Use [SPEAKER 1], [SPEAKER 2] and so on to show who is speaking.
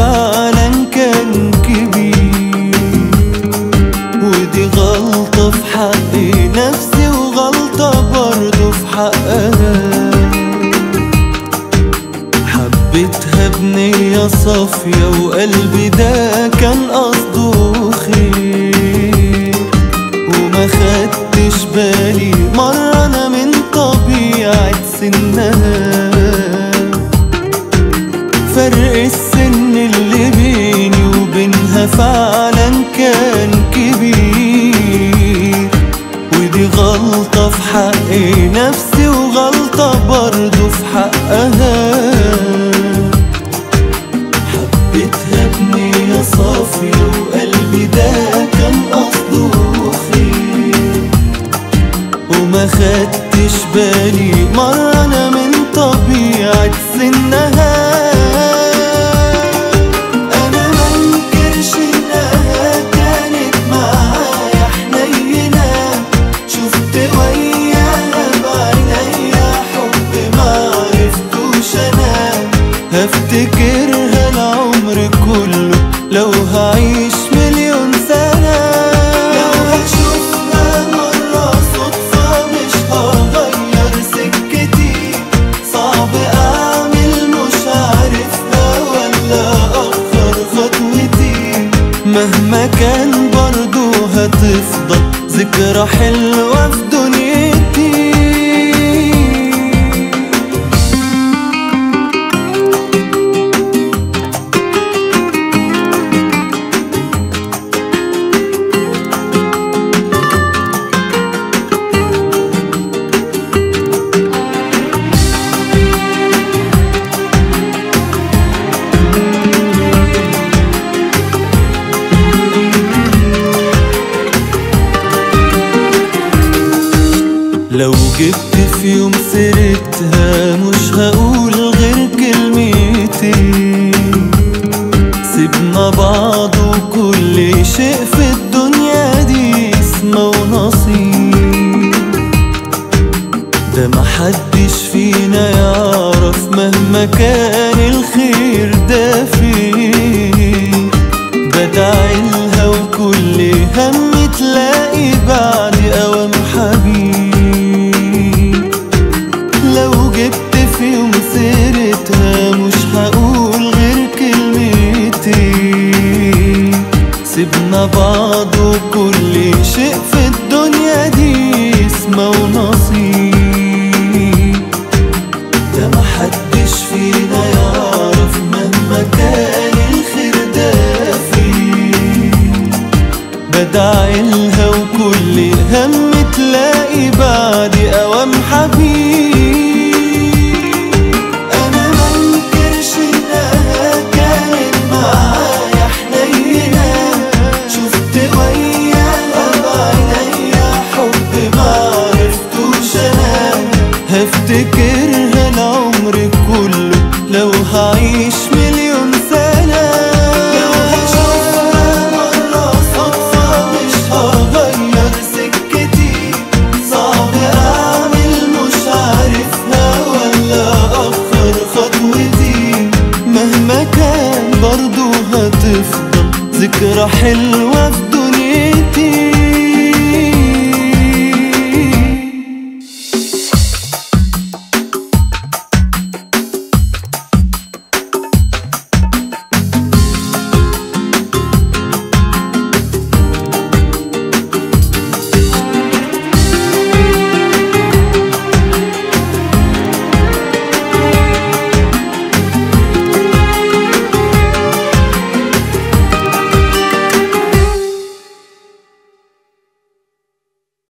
[SPEAKER 1] فعلا كان كبير ودي غلطة في حق نفسي وغلطة برضه في حقها حبيتها بنية صافية وقلبي ده كان قصده خير وما خدتش بالي مرة أنا من طبيعة سنها فرق السن اللي بيني وبينها فعلا كان كبير ودي غلطة في حق نفسي وغلطة برضه في حقها حبيتها بنية صافية وقلبي ده كان قصده خير وما خدتش بالي مرة أنا من طبيعة سنها أنا منكرش إنها كانت معايا حنينة شفت وياها بعينيا حب معرفتوش أنا هفتكرها العمر كله لو هعيش مليون سنة لو هشوفها مرة صدفة مش هغير سكتي صعب أعمل مش عارفها ولا أخر خطوتي مهما كان برضو هتفضل ذكرى حلوة في دنيتي لو جبت في يوم سيرتها مش هقول غير كلمتين سيبنا بعض وكل شيء في الدنيا دي اسمه ونصيب ده محدش فينا يعرف مهما كان الخير ده فيه بدعيلها وكل هم تلاقي بعد أوام حبيب لو جبت في يوم سيرتها مش هقول غير كلمتين سيبنا بعض وكل شيء في الدنيا دي اسمه ونصيب ده محدش فينا يعرف مهما كان الخير ده فيه بدعيلها وكل هم تلاقي بعد أوام حبيب أنا منكرش إنها كانت معايا حنينة شفت وياها بعينيا حب معرفتوش أنا هفتكرها العمر كله لو هعيش مليون سنة لو هشوفها مرة صدفة مش هغير سكتي صعب أعمل مش عارفها ولا أخر خطوتي مهما كان برضو هتفضل ذكرى حلوة في